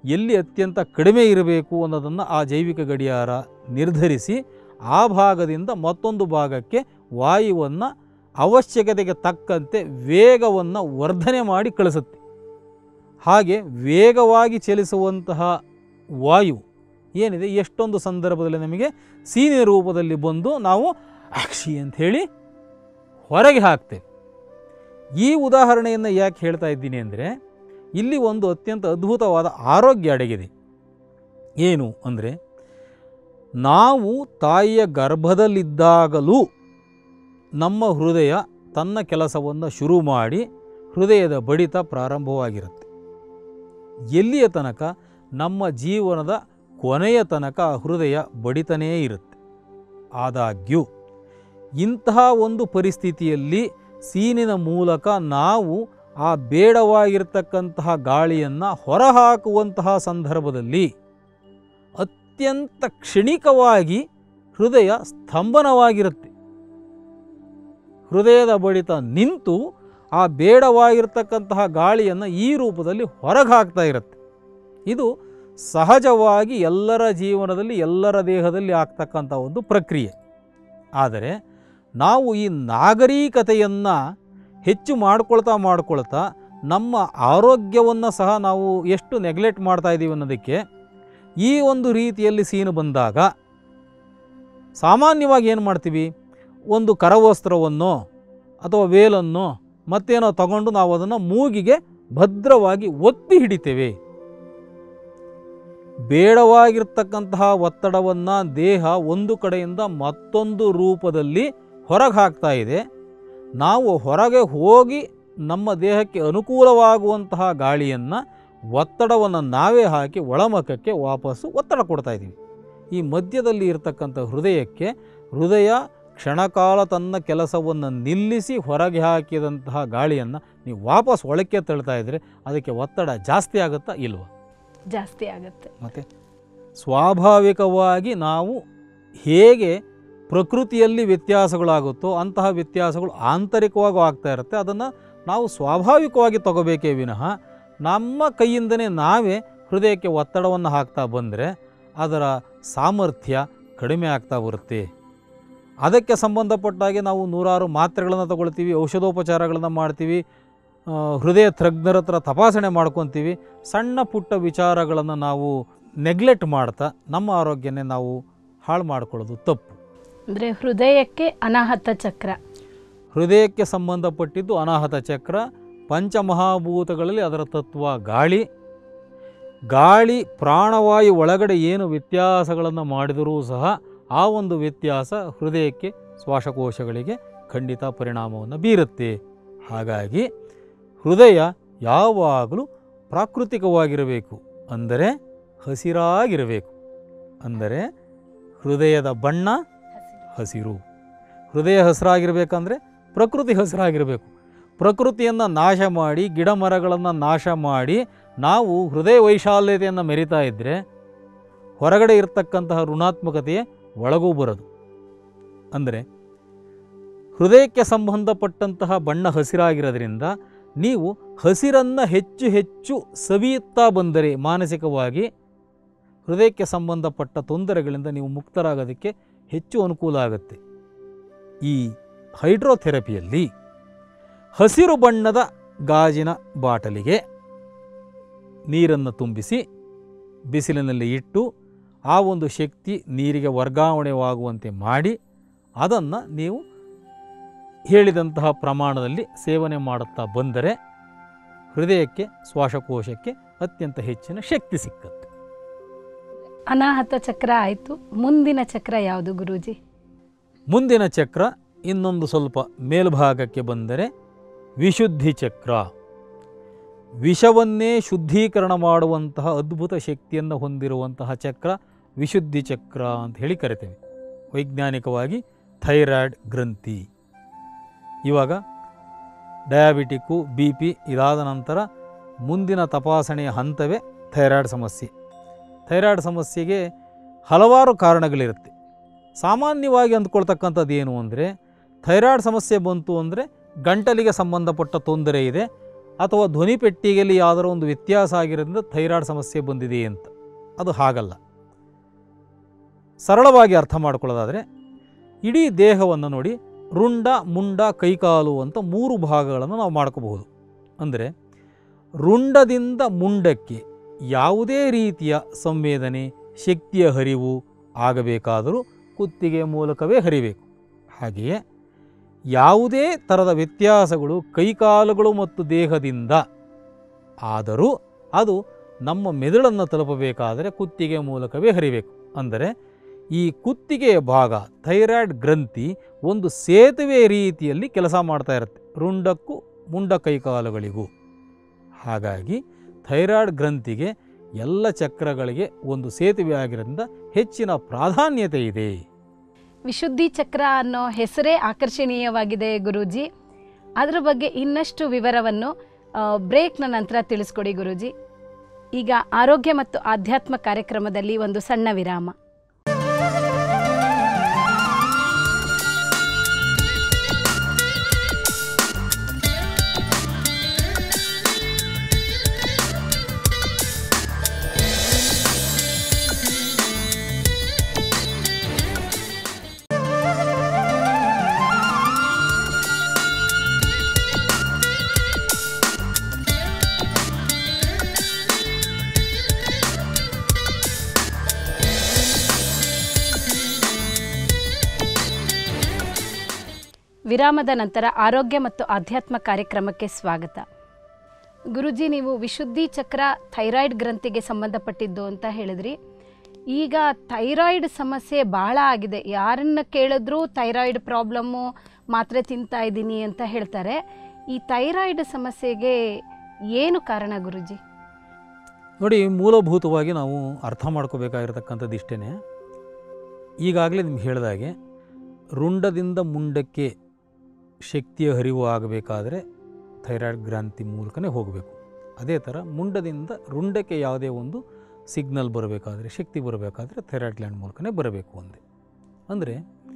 ಎಲ್ಲಿ ಅತ್ಯಂತ ಕಡಿಮೆ ಇರಬೇಕು ಅನ್ನೋದನ್ನು ಆ ಜೈವಿಕ ಗಡಿಯಾರ ನಿರ್ಧರಿಸಿ ಆ ಭಾಗದಿಂದ ಮತ್ತೊಂದು ಭಾಗಕ್ಕೆ ವಾಯುವನ್ನು ಅವಶ್ಯಕತೆಗೆ ತಕ್ಕಂತೆ ವೇಗವನ್ನು ವರ್ಧನೆ ಮಾಡಿ ಕಳಿಸುತ್ತೆ ಹಾಗೆ ವೇಗವಾಗಿ ಚಲಿಸುವಂತಹ ವಾಯು ಏನಿದೆ ಎಷ್ಟೊಂದು ಸಂದರ್ಭದಲ್ಲಿ ನಮಗೆ ಸೀನಿನ ರೂಪದಲ್ಲಿ ಬಂದು ನಾವು ಅಕ್ಷಿ ಅಂಥೇಳಿ ಹೊರಗೆ ಹಾಕ್ತೇವೆ ಈ ಉದಾಹರಣೆಯನ್ನು ಯಾಕೆ ಹೇಳ್ತಾ ಇದ್ದೀನಿ ಅಂದರೆ ಇಲ್ಲಿ ಒಂದು ಅತ್ಯಂತ ಅದ್ಭುತವಾದ ಆರೋಗ್ಯ ಅಡಗಿದೆ ಏನು ಅಂದರೆ ನಾವು ತಾಯಿಯ ಗರ್ಭದಲ್ಲಿದ್ದಾಗಲೂ ನಮ್ಮ ಹೃದಯ ತನ್ನ ಕೆಲಸವನ್ನು ಶುರು ಮಾಡಿ ಹೃದಯದ ಬಡಿತ ಪ್ರಾರಂಭವಾಗಿರುತ್ತೆ ಎಲ್ಲಿಯ ತನಕ ನಮ್ಮ ಜೀವನದ ಕೊನೆಯ ತನಕ ಆ ಹೃದಯ ಬಡಿತನೇ ಇರುತ್ತೆ ಆದಾಗ್ಯೂ ಇಂತಹ ಒಂದು ಪರಿಸ್ಥಿತಿಯಲ್ಲಿ ಸೀನಿನ ಮೂಲಕ ನಾವು ಆ ಬೇಡವಾಗಿರ್ತಕ್ಕಂತಹ ಗಾಳಿಯನ್ನು ಹೊರಹಾಕುವಂತಹ ಸಂದರ್ಭದಲ್ಲಿ ಅತ್ಯಂತ ಕ್ಷಣಿಕವಾಗಿ ಹೃದಯ ಸ್ತಂಭನವಾಗಿರುತ್ತೆ ಹೃದಯದ ಬಡಿತ ನಿಂತು ಆ ಬೇಡವಾಗಿರ್ತಕ್ಕಂತಹ ಗಾಳಿಯನ್ನು ಈ ರೂಪದಲ್ಲಿ ಹೊರಗೆ ಹಾಕ್ತಾ ಇರುತ್ತೆ ಇದು ಸಹಜವಾಗಿ ಎಲ್ಲರ ಜೀವನದಲ್ಲಿ ಎಲ್ಲರ ದೇಹದಲ್ಲಿ ಆಗ್ತಕ್ಕಂಥ ಒಂದು ಪ್ರಕ್ರಿಯೆ ಆದರೆ ನಾವು ಈ ನಾಗರಿಕತೆಯನ್ನು ಹೆಚ್ಚು ಮಾಡ್ಕೊಳ್ತಾ ಮಾಡ್ಕೊಳ್ತಾ ನಮ್ಮ ಆರೋಗ್ಯವನ್ನು ಸಹ ನಾವು ಎಷ್ಟು ನೆಗ್ಲೆಕ್ಟ್ ಮಾಡ್ತಾ ಇದ್ದೀವಿ ಅನ್ನೋದಕ್ಕೆ ಈ ಒಂದು ರೀತಿಯಲ್ಲಿ ಸೀನು ಬಂದಾಗ ಸಾಮಾನ್ಯವಾಗಿ ಏನು ಮಾಡ್ತೀವಿ ಒಂದು ಕರವಸ್ತ್ರವನ್ನು ಅಥವಾ ವೇಲನ್ನು ಮತ್ತೇನೋ ತಗೊಂಡು ನಾವು ಅದನ್ನು ಮೂಗಿಗೆ ಭದ್ರವಾಗಿ ಒತ್ತಿ ಹಿಡಿತೇವೆ ಬೇಡವಾಗಿರ್ತಕ್ಕಂತಹ ಒತ್ತಡವನ್ನು ದೇಹ ಒಂದು ಕಡೆಯಿಂದ ಮತ್ತೊಂದು ರೂಪದಲ್ಲಿ ಹೊರಗೆ ಹಾಕ್ತಾ ಇದೆ ನಾವು ಹೊರಗೆ ಹೋಗಿ ನಮ್ಮ ದೇಹಕ್ಕೆ ಅನುಕೂಲವಾಗುವಂತಹ ಗಾಳಿಯನ್ನು ಒತ್ತಡವನ್ನು ನಾವೇ ಹಾಕಿ ಒಳಮುಖಕ್ಕೆ ವಾಪಸ್ಸು ಒತ್ತಡ ಕೊಡ್ತಾ ಇದ್ದೀವಿ ಈ ಮಧ್ಯದಲ್ಲಿ ಇರತಕ್ಕಂಥ ಹೃದಯಕ್ಕೆ ಹೃದಯ ಕ್ಷಣಕಾಲ ತನ್ನ ಕೆಲಸವನ್ನು ನಿಲ್ಲಿಸಿ ಹೊರಗೆ ಹಾಕಿದಂತಹ ಗಾಳಿಯನ್ನು ನೀವು ವಾಪಸ್ ಒಳಕ್ಕೆ ತಳ್ತಾ ಇದ್ದರೆ ಅದಕ್ಕೆ ಒತ್ತಡ ಜಾಸ್ತಿ ಆಗುತ್ತಾ ಇಲ್ವಾ ಜಾಸ್ತಿ ಆಗುತ್ತೆ ಮತ್ತು ಸ್ವಾಭಾವಿಕವಾಗಿ ನಾವು ಹೇಗೆ ಪ್ರಕೃತಿಯಲ್ಲಿ ವ್ಯತ್ಯಾಸಗಳಾಗುತ್ತೋ ಅಂತಹ ವ್ಯತ್ಯಾಸಗಳು ಆಂತರಿಕವಾಗಿ ಆಗ್ತಾ ಇರುತ್ತೆ ಅದನ್ನು ನಾವು ಸ್ವಾಭಾವಿಕವಾಗಿ ತಗೋಬೇಕೇ ವಿನಃ ನಮ್ಮ ಕೈಯಿಂದನೇ ನಾವೇ ಹೃದಯಕ್ಕೆ ಒತ್ತಡವನ್ನು ಹಾಕ್ತಾ ಬಂದರೆ ಅದರ ಸಾಮರ್ಥ್ಯ ಕಡಿಮೆ ಆಗ್ತಾ ಬರುತ್ತೆ ಅದಕ್ಕೆ ಸಂಬಂಧಪಟ್ಟ ಹಾಗೆ ನಾವು ನೂರಾರು ಮಾತ್ರೆಗಳನ್ನು ತಗೊಳ್ತೀವಿ ಔಷಧೋಪಚಾರಗಳನ್ನು ಮಾಡ್ತೀವಿ ಆ, ಹೃದಯ ತಜ್ಞರ ಹತ್ರ ತಪಾಸಣೆ ಮಾಡ್ಕೊತೀವಿ ಸಣ್ಣ ಪುಟ್ಟ ವಿಚಾರಗಳನ್ನು ನಾವು ನೆಗ್ಲೆಕ್ಟ್ ಮಾಡ್ತಾ ನಮ್ಮ ಆರೋಗ್ಯನೇ ನಾವು ಹಾಳು ಮಾಡ್ಕೊಳ್ಳೋದು ತಪ್ಪು ಅಂದರೆ ಹೃದಯಕ್ಕೆ ಅನಾಹತ ಚಕ್ರ ಹೃದಯಕ್ಕೆ ಸಂಬಂಧಪಟ್ಟಿದ್ದು ಅನಾಹತ ಚಕ್ರ ಪಂಚಮಹಾಭೂತಗಳಲ್ಲಿ ಅದರ ತತ್ವ ಗಾಳಿ ಗಾಳಿ ಪ್ರಾಣವಾಯು ಒಳಗಡೆ ಏನು ವ್ಯತ್ಯಾಸಗಳನ್ನು ಮಾಡಿದರೂ ಸಹ ಆ ಒಂದು ವ್ಯತ್ಯಾಸ ಹೃದಯಕ್ಕೆ ಶ್ವಾಸಕೋಶಗಳಿಗೆ ಖಂಡಿತ ಪರಿಣಾಮವನ್ನು ಬೀರುತ್ತೆ ಹಾಗಾಗಿ ಹೃದಯ ಯಾವಾಗಲೂ ಪ್ರಾಕೃತಿಕವಾಗಿರಬೇಕು ಅಂದರೆ ಹಸಿರಾಗಿರಬೇಕು ಅಂದರೆ ಹೃದಯದ ಬಣ್ಣ ಹಸಿರು ಹೃದಯ ಹಸಿರಾಗಿರ್ಬೇಕಂದ್ರೆ ಪ್ರಕೃತಿ ಹಸಿರಾಗಿರಬೇಕು ಪ್ರಕೃತಿಯನ್ನು ನಾಶ ಮಾಡಿ ಗಿಡ ಮರಗಳನ್ನು ನಾಶ ಮಾಡಿ ನಾವು ಹೃದಯ ವೈಶಾಲ್ಯತೆಯನ್ನು ಮೆರಿತಾ ಇದ್ದರೆ ಹೊರಗಡೆ ಇರತಕ್ಕಂತಹ ಋಣಾತ್ಮಕತೆಯೇ ಒಳಗೂ ಬರೋದು ಅಂದರೆ ಹೃದಯಕ್ಕೆ ಸಂಬಂಧಪಟ್ಟಂತಹ ಬಣ್ಣ ಹಸಿರಾಗಿರೋದ್ರಿಂದ ನೀವು ಹಸಿರನ್ನು ಹೆಚ್ಚು ಹೆಚ್ಚು ಸವಿಯುತ್ತಾ ಬಂದರೆ ಮಾನಸಿಕವಾಗಿ ಹೃದಯಕ್ಕೆ ಸಂಬಂಧಪಟ್ಟ ತೊಂದರೆಗಳಿಂದ ನೀವು ಮುಕ್ತರಾಗೋದಕ್ಕೆ ಹೆಚ್ಚು ಅನುಕೂಲ ಆಗುತ್ತೆ ಈ ಹೈಡ್ರೋಥೆರಪಿಯಲ್ಲಿ ಹಸಿರು ಬಣ್ಣದ ಗಾಜಿನ ಬಾಟಲಿಗೆ ನೀರನ್ನು ತುಂಬಿಸಿ ಬಿಸಿಲಿನಲ್ಲಿ ಇಟ್ಟು ಆ ಒಂದು ಶಕ್ತಿ ನೀರಿಗೆ ವರ್ಗಾವಣೆಯಾಗುವಂತೆ ಮಾಡಿ ಅದನ್ನು ನೀವು ಹೇಳಿದಂತಹ ಪ್ರಮಾಣದಲ್ಲಿ ಸೇವನೆ ಮಾಡುತ್ತಾ ಬಂದರೆ ಹೃದಯಕ್ಕೆ ಶ್ವಾಸಕೋಶಕ್ಕೆ ಅತ್ಯಂತ ಹೆಚ್ಚಿನ ಶಕ್ತಿ ಸಿಕ್ಕತ್ತೆ ಅನಾಹತ ಚಕ್ರ ಆಯಿತು ಮುಂದಿನ ಚಕ್ರ ಯಾವುದು ಗುರೂಜಿ ಮುಂದಿನ ಚಕ್ರ ಇನ್ನೊಂದು ಸ್ವಲ್ಪ ಮೇಲ್ಭಾಗಕ್ಕೆ ಬಂದರೆ ವಿಶುದ್ಧಿ ಚಕ್ರ ವಿಷವನ್ನೇ ಶುದ್ಧೀಕರಣ ಮಾಡುವಂತಹ ಅದ್ಭುತ ಶಕ್ತಿಯನ್ನು ಹೊಂದಿರುವಂತಹ ಚಕ್ರ ವಿಶುದ್ಧಿ ಚಕ್ರ ಅಂತ ಹೇಳಿ ಕರಿತೇವೆ ವೈಜ್ಞಾನಿಕವಾಗಿ ಥೈರಾಯ್ಡ್ ಗ್ರಂಥಿ ಇವಾಗ ಡಯಾಬಿಟಿಕ್ಕು ಬಿ ಪಿ ಇದಾದ ನಂತರ ಮುಂದಿನ ತಪಾಸಣೆಯ ಹಂತವೇ ಥೈರಾಯ್ಡ್ ಸಮಸ್ಯೆ ಥೈರಾಯ್ಡ್ ಸಮಸ್ಯೆಗೆ ಹಲವಾರು ಕಾರಣಗಳಿರುತ್ತೆ ಸಾಮಾನ್ಯವಾಗಿ ಅಂದ್ಕೊಳ್ತಕ್ಕಂಥದ್ದು ಏನು ಅಂದರೆ ಥೈರಾಯ್ಡ್ ಸಮಸ್ಯೆ ಬಂತು ಅಂದರೆ ಗಂಟಲಿಗೆ ಸಂಬಂಧಪಟ್ಟ ತೊಂದರೆ ಇದೆ ಅಥವಾ ಧ್ವನಿ ಪೆಟ್ಟಿಗೆಯಲ್ಲಿ ಯಾವುದಾದ್ರು ಒಂದು ವ್ಯತ್ಯಾಸ ಆಗಿರೋದ್ರಿಂದ ಥೈರಾಯ್ಡ್ ಸಮಸ್ಯೆ ಬಂದಿದೆ ಅಂತ ಅದು ಹಾಗಲ್ಲ ಸರಳವಾಗಿ ಅರ್ಥ ಮಾಡ್ಕೊಳ್ಳೋದಾದರೆ ಇಡೀ ದೇಹವನ್ನು ನೋಡಿ ರುಂಡ ಮುಂಡ ಕೈಕಾಲು ಅಂತ ಮೂರು ಭಾಗಗಳನ್ನು ನಾವು ಮಾಡ್ಕೋಬಹುದು ಅಂದರೆ ರುಂಡದಿಂದ ಮುಂಡಕ್ಕೆ ಯಾವುದೇ ರೀತಿಯ ಸಂವೇದನೆ ಶಕ್ತಿಯ ಹರಿವು ಆಗಬೇಕಾದರೂ ಕುತ್ತಿಗೆ ಮೂಲಕವೇ ಹರಿಬೇಕು ಹಾಗೆಯೇ ಯಾವುದೇ ಥರದ ವ್ಯತ್ಯಾಸಗಳು ಕೈಕಾಲುಗಳು ಮತ್ತು ದೇಹದಿಂದ ಆದರೂ ಅದು ನಮ್ಮ ಮೆದುಳನ್ನು ತಲುಪಬೇಕಾದರೆ ಕುತ್ತಿಗೆ ಮೂಲಕವೇ ಹರಿಬೇಕು ಅಂದರೆ ಈ ಕುತ್ತಿಗೆಯ ಭಾಗ ಥೈರಾಯ್ಡ್ ಗ್ರಂಥಿ ಒಂದು ಸೇತುವೆ ರೀತಿಯಲ್ಲಿ ಕೆಲಸ ಮಾಡ್ತಾ ಇರುತ್ತೆ ರುಂಡಕ್ಕೂ ಮುಂಡ ಕೈಕಾಲುಗಳಿಗೂ ಹಾಗಾಗಿ ಥೈರಾಯ್ಡ್ ಗ್ರಂಥಿಗೆ ಎಲ್ಲ ಚಕ್ರಗಳಿಗೆ ಒಂದು ಸೇತುವೆ ಆಗಿರೋದ್ರಿಂದ ಹೆಚ್ಚಿನ ಪ್ರಾಧಾನ್ಯತೆ ಇದೆ ವಿಶುದ್ಧಿ ಚಕ್ರ ಅನ್ನೋ ಹೆಸರೇ ಆಕರ್ಷಣೀಯವಾಗಿದೆ ಗುರೂಜಿ ಅದರ ಬಗ್ಗೆ ಇನ್ನಷ್ಟು ವಿವರವನ್ನು ಆ, ಬ್ರೇಕ್ನ ನಂತರ ತಿಳಿಸ್ಕೊಡಿ ಗುರೂಜಿ ಈಗ ಆರೋಗ್ಯ ಮತ್ತು ಆಧ್ಯಾತ್ಮ ಕಾರ್ಯಕ್ರಮದಲ್ಲಿ ಒಂದು ಸಣ್ಣ ವಿರಾಮ ವಿರಾಮದ ನಂತರ ಆರೋಗ್ಯ ಮತ್ತು ಆಧ್ಯಾತ್ಮ ಕಾರ್ಯಕ್ರಮಕ್ಕೆ ಸ್ವಾಗತ ಗುರುಜಿ ನೀವು ವಿಶುದ್ಧಿ ಚಕ್ರ ಥೈರಾಯ್ಡ್ ಗ್ರಂಥಿಗೆ ಸಂಬಂಧಪಟ್ಟಿದ್ದು ಅಂತ ಹೇಳಿದ್ರಿ ಈಗ ಥೈರಾಯ್ಡ್ ಸಮಸ್ಯೆ ಭಾಳ ಆಗಿದೆ ಯಾರನ್ನ ಕೇಳಿದ್ರೂ ಥೈರಾಯ್ಡ್ ಪ್ರಾಬ್ಲಮ್ಮು ಮಾತ್ರೆ ತಿಂತಾ ಇದ್ದೀನಿ ಅಂತ ಹೇಳ್ತಾರೆ ಈ ಥೈರಾಯ್ಡ್ ಸಮಸ್ಯೆಗೆ ಏನು ಕಾರಣ ಗುರುಜಿ ನೋಡಿ ಮೂಲಭೂತವಾಗಿ ನಾವು ಅರ್ಥ ಮಾಡ್ಕೋಬೇಕಾಗಿರ್ತಕ್ಕಂಥದ್ದು ಇಷ್ಟೇ ಈಗಾಗಲೇ ನಿಮ್ಗೆ ಹೇಳಿದಾಗೆ ರುಂಡದಿಂದ ಮುಂಡಕ್ಕೆ ಶಕ್ತಿಯ ಹರಿವು ಆಗಬೇಕಾದ್ರೆ ಥೈರಾಯ್ಡ್ ಗ್ರಂಥಿ ಮೂಲಕನೇ ಹೋಗಬೇಕು ಅದೇ ಥರ ಮುಂಡದಿಂದ ರುಂಡಕ್ಕೆ ಯಾವುದೇ ಒಂದು ಸಿಗ್ನಲ್ ಬರಬೇಕಾದ್ರೆ ಶಕ್ತಿ ಬರಬೇಕಾದ್ರೆ ಥೈರಾಯ್ಡ್ ಗ್ಲ್ಯಾಂಡ್ ಮೂಲಕನೇ ಬರಬೇಕು ಒಂದೇ ಅಂದರೆ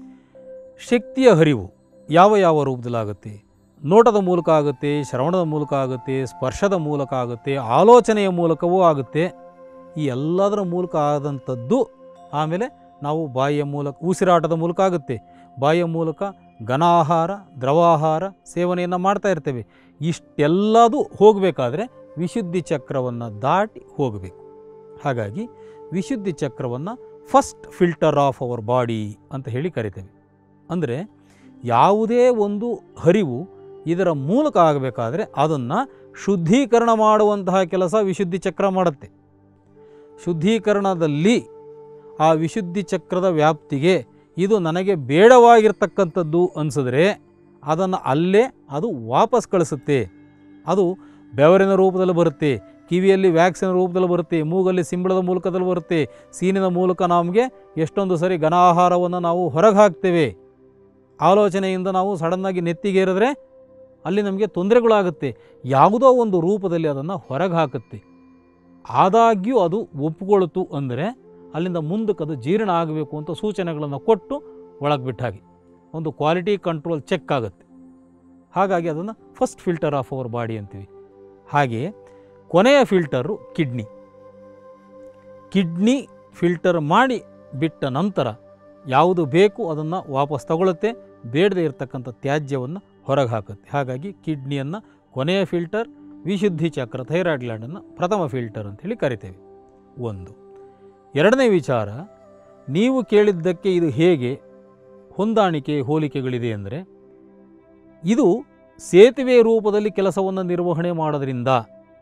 ಶಕ್ತಿಯ ಹರಿವು ಯಾವ ಯಾವ ರೂಪದಲ್ಲಾಗುತ್ತೆ ನೋಟದ ಮೂಲಕ ಆಗುತ್ತೆ ಶ್ರವಣದ ಮೂಲಕ ಆಗುತ್ತೆ ಸ್ಪರ್ಶದ ಮೂಲಕ ಆಗುತ್ತೆ ಆಲೋಚನೆಯ ಮೂಲಕವೂ ಆಗುತ್ತೆ ಈ ಎಲ್ಲದರ ಮೂಲಕ ಆದಂಥದ್ದು ಆಮೇಲೆ ನಾವು ಬಾಯಿಯ ಮೂಲಕ ಉಸಿರಾಟದ ಮೂಲಕ ಆಗುತ್ತೆ ಬಾಯಿಯ ಮೂಲಕ ಘನಾಹಾರ ದ್ರವಾಹಾರ ಸೇವನೆಯನ್ನು ಮಾಡ್ತಾ ಇರ್ತೇವೆ ಇಷ್ಟೆಲ್ಲದೂ ಹೋಗಬೇಕಾದ್ರೆ ವಿಶುದ್ಧಿ ಚಕ್ರವನ್ನು ದಾಟಿ ಹೋಗಬೇಕು ಹಾಗಾಗಿ ವಿಶುದ್ಧಿ ಚಕ್ರವನ್ನು first filter of our body ಅಂತ ಹೇಳಿ ಕರಿತೇವೆ ಅಂದರೆ ಯಾವುದೇ ಒಂದು ಹರಿವು ಇದರ ಮೂಲಕ ಆಗಬೇಕಾದ್ರೆ ಅದನ್ನು ಶುದ್ಧೀಕರಣ ಮಾಡುವಂತಹ ಕೆಲಸ ವಿಶುದ್ಧಿ ಚಕ್ರ ಮಾಡುತ್ತೆ ಶುದ್ಧೀಕರಣದಲ್ಲಿ ಆ ವಿಶುದ್ಧಿ ಚಕ್ರದ ವ್ಯಾಪ್ತಿಗೆ ಇದು ನನಗೆ ಬೇಡವಾಗಿರ್ತಕ್ಕಂಥದ್ದು ಅನಿಸಿದ್ರೆ ಅದನ್ನು ಅಲ್ಲೇ ಅದು ವಾಪಸ್ ಕಳಿಸುತ್ತೆ ಅದು ಬೆವರಿನ ರೂಪದಲ್ಲಿ ಬರುತ್ತೆ ಕಿವಿಯಲ್ಲಿ ವ್ಯಾಕ್ಸಿನ ರೂಪದಲ್ಲಿ ಬರುತ್ತೆ ಮೂಗಲ್ಲಿ ಸಿಂಬಳದ ಮೂಲಕದಲ್ಲಿ ಬರುತ್ತೆ ಸೀನಿನ ಮೂಲಕ ನಮಗೆ ಎಷ್ಟೊಂದು ಸರಿ ಘನಾಹಾರವನ್ನು ನಾವು ಹೊರಗೆ ಹಾಕ್ತೇವೆ ಆಲೋಚನೆಯಿಂದ ನಾವು ಸಡನ್ನಾಗಿ ನೆತ್ತಿಗೇರಿದ್ರೆ ಅಲ್ಲಿ ನಮಗೆ ತೊಂದರೆಗಳಾಗುತ್ತೆ ಯಾವುದೋ ಒಂದು ರೂಪದಲ್ಲಿ ಅದನ್ನು ಹೊರಗೆ ಹಾಕುತ್ತೆ ಆದಾಗ್ಯೂ ಅದು ಒಪ್ಪಿಕೊಳ್ತು ಅಂದರೆ ಅಲ್ಲಿಂದ ಮುಂದಕ್ಕೆ ಅದು ಜೀರ್ಣ ಆಗಬೇಕು ಅಂತ ಸೂಚನೆಗಳನ್ನು ಕೊಟ್ಟು ಒಳಗೆ ಬಿಟ್ಟ ಹಾಗೆ ಒಂದು ಕ್ವಾಲಿಟಿ ಕಂಟ್ರೋಲ್ ಚೆಕ್ ಆಗುತ್ತೆ ಹಾಗಾಗಿ ಅದನ್ನು first filter of our body ಅಂತೀವಿ ಹಾಗೆಯೇ ಕೊನೆಯ ಫಿಲ್ಟರು ಕಿಡ್ನಿ ಕಿಡ್ನಿ ಫಿಲ್ಟರ್ ಮಾಡಿ ಬಿಟ್ಟ ನಂತರ ಯಾವುದು ಬೇಕು ಅದನ್ನು ವಾಪಸ್ ತಗೊಳುತ್ತೆ ಬೇಡದೇ ಇರತಕ್ಕಂಥ ತ್ಯಾಜ್ಯವನ್ನು ಹೊರಗೆ ಹಾಕುತ್ತೆ ಹಾಗಾಗಿ ಕಿಡ್ನಿಯನ್ನು ಕೊನೆಯ ಫಿಲ್ಟರ್ ವಿಶುದ್ಧಿ ಚಕ್ರ ಥೈರಾಯ್ಡ್ ಗ್ಲ್ಯಾಂಡನ್ನು ಪ್ರಥಮ ಫಿಲ್ಟರ್ ಅಂತೇಳಿ ಕರಿತೇವೆ ಒಂದು ಎರಡನೇ ವಿಚಾರ ನೀವು ಕೇಳಿದ್ದಕ್ಕೆ ಇದು ಹೇಗೆ ಹೊಂದಾಣಿಕೆ ಹೋಲಿಕೆಗಳಿದೆ ಅಂದರೆ ಇದು ಸೇತುವೆ ರೂಪದಲ್ಲಿ ಕೆಲಸವನ್ನು ನಿರ್ವಹಣೆ ಮಾಡೋದ್ರಿಂದ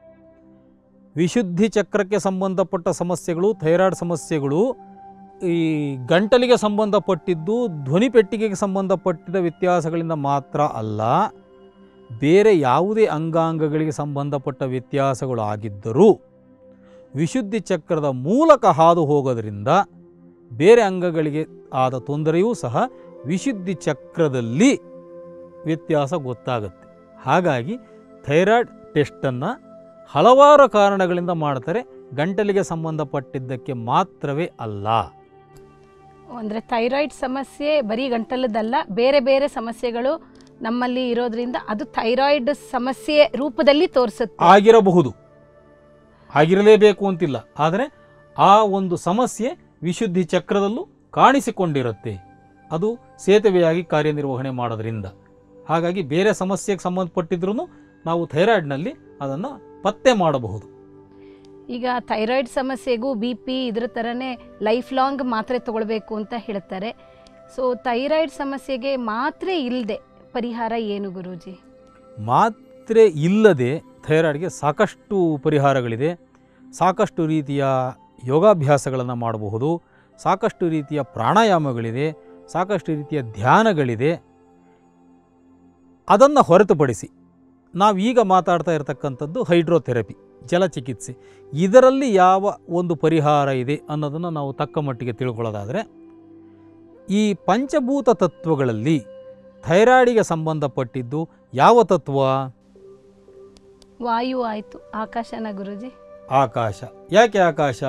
ವಿಶುದ್ಧಿ ಚಕ್ರಕ್ಕೆ ಸಂಬಂಧಪಟ್ಟ ಸಮಸ್ಯೆಗಳು ಥೈರಾಯ್ಡ್ ಸಮಸ್ಯೆಗಳು ಈ ಗಂಟಲಿಗೆ ಸಂಬಂಧಪಟ್ಟಿದ್ದು ಧ್ವನಿ ಪೆಟ್ಟಿಗೆಗೆ ಸಂಬಂಧಪಟ್ಟಿದ ವ್ಯತ್ಯಾಸಗಳಿಂದ ಮಾತ್ರ ಅಲ್ಲ ಬೇರೆ ಯಾವುದೇ ಅಂಗಾಂಗಗಳಿಗೆ ಸಂಬಂಧಪಟ್ಟ ವ್ಯತ್ಯಾಸಗಳು ಆಗಿದ್ದರೂ ವಿಶುದ್ಧಿ ಚಕ್ರದ ಮೂಲಕ ಹಾದು ಹೋಗೋದ್ರಿಂದ ಬೇರೆ ಅಂಗಗಳಿಗೆ ಆದ ತೊಂದರೆಯೂ ಸಹ ವಿಶುದ್ಧಿ ಚಕ್ರದಲ್ಲಿ ವ್ಯತ್ಯಾಸ ಗೊತ್ತಾಗುತ್ತೆ ಹಾಗಾಗಿ ಥೈರಾಯ್ಡ್ ಟೆಸ್ಟನ್ನು ಹಲವಾರು ಕಾರಣಗಳಿಂದ ಮಾಡ್ತಾರೆ ಗಂಟಲಿಗೆ ಸಂಬಂಧಪಟ್ಟಿದ್ದಕ್ಕೆ ಮಾತ್ರವೇ ಅಲ್ಲ ಅಂದರೆ ಥೈರಾಯ್ಡ್ ಸಮಸ್ಯೆ ಬರೀ ಗಂಟಲದಲ್ಲ ಬೇರೆ ಬೇರೆ ಸಮಸ್ಯೆಗಳು ನಮ್ಮಲ್ಲಿ ಇರೋದ್ರಿಂದ ಅದು ಥೈರಾಯ್ಡ್ ಸಮಸ್ಯೆ ರೂಪದಲ್ಲಿ ತೋರಿಸುತ್ತೆ ಆಗಿರಬಹುದು ಆಗಿರಲೇಬೇಕು ಅಂತಿಲ್ಲ ಆದರೆ ಆ ಒಂದು ಸಮಸ್ಯೆ ವಿಶುದ್ಧಿ ಚಕ್ರದಲ್ಲೂ ಕಾಣಿಸಿಕೊಂಡಿರುತ್ತೆ ಅದು ಸೇತುವೆಯಾಗಿ ಕಾರ್ಯನಿರ್ವಹಣೆ ಮಾಡೋದ್ರಿಂದ ಹಾಗಾಗಿ ಬೇರೆ ಸಮಸ್ಯೆಗೆ ಸಂಬಂಧಪಟ್ಟಿದ್ರೂ ನಾವು ಥೈರಾಯ್ಡ್ನಲ್ಲಿ ಅದನ್ನು ಪತ್ತೆ ಮಾಡಬಹುದು ಈಗ ಥೈರಾಯ್ಡ್ ಸಮಸ್ಯೆಗೂ ಬಿ ಪಿ ಇದ್ರ ಥರನೇ ಲೈಫ್ ಲಾಂಗ್ ಮಾತ್ರೆ ತಗೊಳ್ಬೇಕು ಅಂತ ಹೇಳ್ತಾರೆ ಸೊ ಥೈರಾಯ್ಡ್ ಸಮಸ್ಯೆಗೆ ಮಾತ್ರೆ ಇಲ್ಲದೆ ಪರಿಹಾರ ಏನು ಗುರೂಜಿ ಮಾತ್ರೆ ಇಲ್ಲದೆ ಥೈರಾಯ್ಡ್ಗೆ ಸಾಕಷ್ಟು ಪರಿಹಾರಗಳಿದೆ ಸಾಕಷ್ಟು ರೀತಿಯ ಯೋಗಾಭ್ಯಾಸಗಳನ್ನು ಮಾಡಬಹುದು ಸಾಕಷ್ಟು ರೀತಿಯ ಪ್ರಾಣಾಯಾಮಗಳಿದೆ ಸಾಕಷ್ಟು ರೀತಿಯ ಧ್ಯಾನಗಳಿದೆ ಅದನ್ನು ಹೊರತುಪಡಿಸಿ ನಾವೀಗ ಮಾತಾಡ್ತಾ ಇರತಕ್ಕಂಥದ್ದು ಹೈಡ್ರೋಥೆರಪಿ ಜಲಚಿಕಿತ್ಸೆ ಇದರಲ್ಲಿ ಯಾವ ಒಂದು ಪರಿಹಾರ ಇದೆ ಅನ್ನೋದನ್ನು ನಾವು ತಕ್ಕ ಮಟ್ಟಿಗೆ ತಿಳ್ಕೊಳ್ಳೋದಾದರೆ ಈ ಪಂಚಭೂತ ತತ್ವಗಳಲ್ಲಿ ಥೈರಾಯ್ಡಿಗೆ ಸಂಬಂಧಪಟ್ಟಿದ್ದು ಯಾವ ತತ್ವ ವಾಯು ಆಯಿತು ಆಕಾಶನ ಗುರೂಜಿ ಆಕಾಶ ಯಾಕೆ ಆಕಾಶ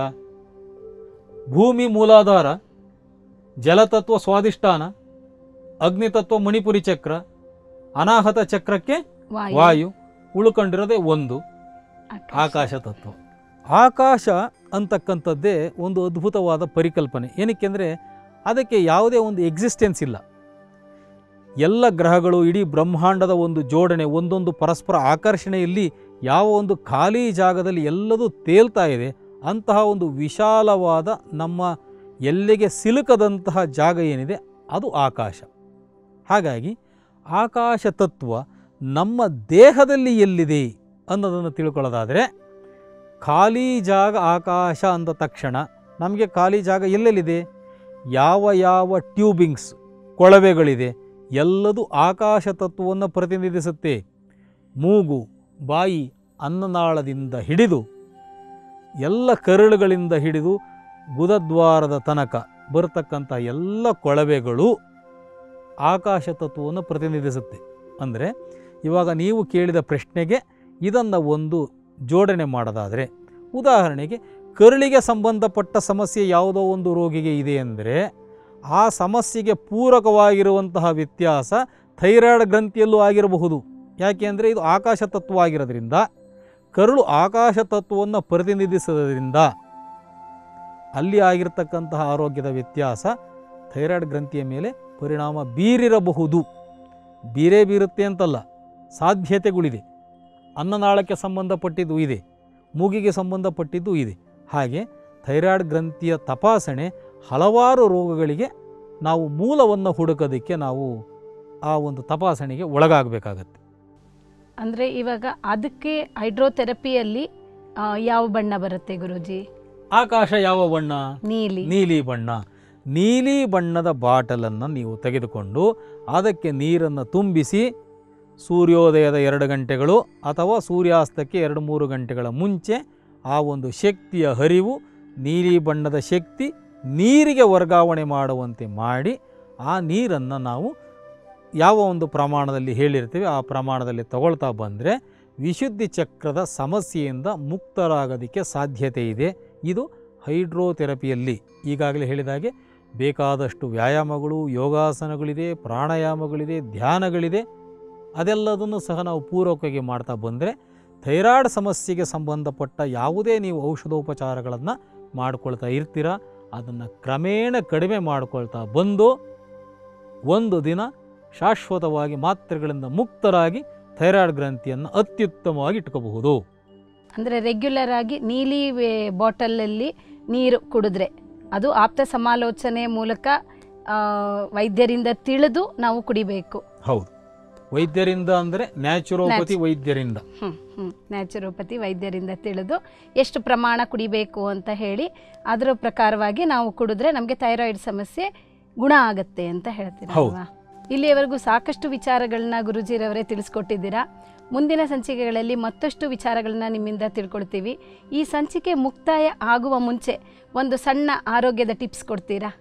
ಭೂಮಿ ಮೂಲಾಧಾರ ಜಲತತ್ವ ಸ್ವಾದಿಷ್ಠಾನ ಅಗ್ನಿತತ್ವ ಮಣಿಪುರಿ ಚಕ್ರ ಅನಾಹತ ಚಕ್ರಕ್ಕೆ ವಾಯು ವಾಯು ಉಳ್ಕೊಂಡಿರೋದೇ ಒಂದು ಆಕಾಶ ತತ್ವ ಆಕಾಶ ಅಂತಕ್ಕಂಥದ್ದೇ ಒಂದು ಅದ್ಭುತವಾದ ಪರಿಕಲ್ಪನೆ ಏನಕ್ಕೆ ಅಂದರೆ ಅದಕ್ಕೆ ಯಾವುದೇ ಒಂದು ಎಕ್ಸಿಸ್ಟೆನ್ಸ್ ಇಲ್ಲ ಎಲ್ಲ ಗ್ರಹಗಳು ಇಡೀ ಬ್ರಹ್ಮಾಂಡದ ಒಂದು ಜೋಡಣೆ ಒಂದೊಂದು ಪರಸ್ಪರ ಆಕರ್ಷಣೆಯಲ್ಲಿ ಯಾವ ಒಂದು ಖಾಲಿ ಜಾಗದಲ್ಲಿ ಎಲ್ಲದೂ ತೇಲ್ತಾ ಇದೆ ಅಂತಹ ಒಂದು ವಿಶಾಲವಾದ ನಮ್ಮ ಎಲ್ಲಿಗೆ ಸಿಲುಕದಂತಹ ಜಾಗ ಏನಿದೆ ಅದು ಆಕಾಶ ಹಾಗಾಗಿ ಆಕಾಶ ತತ್ವ ನಮ್ಮ ದೇಹದಲ್ಲಿ ಎಲ್ಲಿದೆ ಅನ್ನೋದನ್ನು ತಿಳ್ಕೊಳ್ಳೋದಾದರೆ ಖಾಲಿ ಜಾಗ ಆಕಾಶ ಅಂದ ತಕ್ಷಣ ನಮಗೆ ಖಾಲಿ ಜಾಗ ಎಲ್ಲೆಲ್ಲಿದೆ ಯಾವ ಯಾವ ಟ್ಯೂಬಿಂಗ್ಸ್ ಕೊಳವೆಗಳಿದೆ ಎಲ್ಲದೂ ಆಕಾಶ ತತ್ವವನ್ನು ಪ್ರತಿನಿಧಿಸುತ್ತೆ ಮೂಗು ಬಾಯಿ ಅನ್ನನಾಳದಿಂದ ಹಿಡಿದು ಎಲ್ಲ ಕರಳುಗಳಿಂದ ಹಿಡಿದು ಗುದದ್ವಾರದ ತನಕ ಬರತಕ್ಕಂಥ ಎಲ್ಲ ಕೊಳವೆಗಳು ಆಕಾಶ ತತ್ವವನ್ನು ಪ್ರತಿನಿಧಿಸುತ್ತೆ ಅಂದರೆ ಇವಾಗ ನೀವು ಕೇಳಿದ ಪ್ರಶ್ನೆಗೆ ಇದನ್ನು ಒಂದು ಜೋಡಣೆ ಮಾಡೋದಾದರೆ ಉದಾಹರಣೆಗೆ ಕರುಳಿಗೆ ಸಂಬಂಧಪಟ್ಟ ಸಮಸ್ಯೆ ಯಾವುದೋ ಒಂದು ರೋಗಿಗೆ ಇದೆ ಅಂದರೆ ಆ ಸಮಸ್ಯೆಗೆ ಪೂರಕವಾಗಿರುವಂತಹ ವ್ಯತ್ಯಾಸ ಥೈರಾಯ್ಡ್ ಗ್ರಂಥಿಯಲ್ಲೂ ಆಗಿರಬಹುದು ಯಾಕೆ ಅಂದರೆ ಇದು ಆಕಾಶ ತತ್ವ ಆಗಿರೋದ್ರಿಂದ ಕರುಳು ಆಕಾಶ ತತ್ವವನ್ನು ಪ್ರತಿನಿಧಿಸೋದ್ರಿಂದ ಅಲ್ಲಿ ಆಗಿರತಕ್ಕಂತಹ ಆರೋಗ್ಯದ ವ್ಯತ್ಯಾಸ ಥೈರಾಯ್ಡ್ ಗ್ರಂಥಿಯ ಮೇಲೆ ಪರಿಣಾಮ ಬೀರಿರಬಹುದು ಬೀರೇ ಬೀರುತ್ತೆ ಅಂತಲ್ಲ ಸಾಧ್ಯತೆಗಳಿದೆ ಅನ್ನನಾಳಕ್ಕೆ ಸಂಬಂಧಪಟ್ಟಿದ್ದು ಇದೆ ಮೂಗಿಗೆ ಸಂಬಂಧಪಟ್ಟಿದ್ದು ಇದೆ ಹಾಗೆ ಥೈರಾಯ್ಡ್ ಗ್ರಂಥಿಯ ತಪಾಸಣೆ ಹಲವಾರು ರೋಗಗಳಿಗೆ ನಾವು ಮೂಲವನ್ನು ಹುಡುಕೋದಕ್ಕೆ ನಾವು ಆ ಒಂದು ತಪಾಸಣೆಗೆ ಒಳಗಾಗಬೇಕಾಗತ್ತೆ ಅಂದರೆ ಇವಾಗ ಅದಕ್ಕೆ ಹೈಡ್ರೋಥೆರಪಿಯಲ್ಲಿ ಆ, ಯಾವ ಬಣ್ಣ ಬರುತ್ತೆ ಗುರೂಜಿ ಆಕಾಶ ಯಾವ ಬಣ್ಣ ನೀಲಿ ನೀಲಿ ಬಣ್ಣ ನೀಲಿ ಬಣ್ಣದ ಬಾಟಲನ್ನು ನೀವು ತೆಗೆದುಕೊಂಡು ಅದಕ್ಕೆ ನೀರನ್ನು ತುಂಬಿಸಿ ಸೂರ್ಯೋದಯದ ಎರಡು ಗಂಟೆಗಳು ಅಥವಾ ಸೂರ್ಯಾಸ್ತಕ್ಕೆ ಎರಡು ಮೂರು ಗಂಟೆಗಳ ಮುಂಚೆ ಆ ಒಂದು ಶಕ್ತಿಯ ಹರಿವು ನೀಲಿ ಬಣ್ಣದ ಶಕ್ತಿ ನೀರಿಗೆ ವರ್ಗಾವಣೆ ಮಾಡುವಂತೆ ಮಾಡಿ ಆ ನೀರನ್ನು ನಾವು ಯಾವ ಒಂದು ಪ್ರಮಾಣದಲ್ಲಿ ಹೇಳಿರ್ತೀವಿ ಆ ಪ್ರಮಾಣದಲ್ಲಿ ತಗೊಳ್ತಾ ಬಂದರೆ ವಿಶುದ್ಧಿ ಚಕ್ರದ ಸಮಸ್ಯೆಯಿಂದ ಮುಕ್ತರಾಗೋದಕ್ಕೆ ಸಾಧ್ಯತೆ ಇದೆ ಇದು ಹೈಡ್ರೋಥೆರಪಿಯಲ್ಲಿ ಈಗಾಗಲೇ ಹೇಳಿದ ಹಾಗೆ ಬೇಕಾದಷ್ಟು ವ್ಯಾಯಾಮಗಳು ಯೋಗಾಸನಗಳಿದೆ ಪ್ರಾಣಾಯಾಮಗಳಿದೆ ಧ್ಯಾನಗಳಿದೆ ಅದೆಲ್ಲದನ್ನು ಸಹ ನಾವು ಪೂರಕವಾಗಿ ಮಾಡ್ತಾ ಬಂದರೆ ಥೈರಾಯ್ಡ್ ಸಮಸ್ಯೆಗೆ ಸಂಬಂಧಪಟ್ಟ ಯಾವುದೇ ನೀವು ಔಷಧೋಪಚಾರಗಳನ್ನು ಮಾಡ್ಕೊಳ್ತಾ ಇರ್ತೀರ ಅದನ್ನು ಕ್ರಮೇಣ ಕಡಿಮೆ ಮಾಡ್ಕೊಳ್ತಾ ಬಂದು ಒಂದು ದಿನ ಶಾಶ್ವತವಾಗಿ ಮಾತ್ರೆಗಳಿಂದ ಮುಕ್ತರಾಗಿ ಥೈರಾಯ್ಡ್ ಗ್ರಂಥಿಯನ್ನು ಅತ್ಯುತ್ತಮವಾಗಿ ಇಟ್ಕೋಬಹುದು ಅಂದರೆ ರೆಗ್ಯುಲರ್ ಆಗಿ ನೀಲಿ ವೇ- ಬಾಟಲಲ್ಲಿ ನೀರು ಕುಡಿದ್ರೆ ಅದು ಆಪ್ತ ಸಮಾಲೋಚನೆ ಮೂಲಕ ಆ, ವೈದ್ಯರಿಂದ ತಿಳಿದು ನಾವು ಕುಡಿಬೇಕು ಹೌದು ವೈದ್ಯರಿಂದ ಅಂದರೆ ನ್ಯಾಚುರೋಪತಿ ವೈದ್ಯರಿಂದ ಹ್ಞೂ ಹ್ಞೂ ನ್ಯಾಚುರೋಪತಿ ವೈದ್ಯರಿಂದ ತಿಳಿದು ಎಷ್ಟು ಪ್ರಮಾಣ ಕುಡಿಬೇಕು ಅಂತ ಹೇಳಿ ಅದರ ಪ್ರಕಾರವಾಗಿ ನಾವು ಕುಡಿದ್ರೆ ನಮಗೆ ಥೈರಾಯ್ಡ್ ಸಮಸ್ಯೆ ಗುಣ ಆಗುತ್ತೆ ಅಂತ ಹೇಳ್ತೀರಾ ಹೌದು. ಅಲ್ವಾ ಇಲ್ಲಿಯವರೆಗೂ ಸಾಕಷ್ಟು ವಿಚಾರಗಳನ್ನ ಗುರುಜಿರವರೇ ತಿಳಿಸ್ಕೊಟ್ಟಿದ್ದೀರಾ ಮುಂದಿನ ಸಂಚಿಕೆಗಳಲ್ಲಿ ಮತ್ತಷ್ಟು ವಿಚಾರಗಳನ್ನ ನಿಮ್ಮಿಂದ ತಿಳ್ಕೊಳ್ತೀವಿ ಈ ಸಂಚಿಕೆ ಮುಕ್ತಾಯ ಆಗುವ ಮುಂಚೆ ಒಂದು ಸಣ್ಣ ಆರೋಗ್ಯದ ಟಿಪ್ಸ್ ಕೊಡ್ತೀರಾ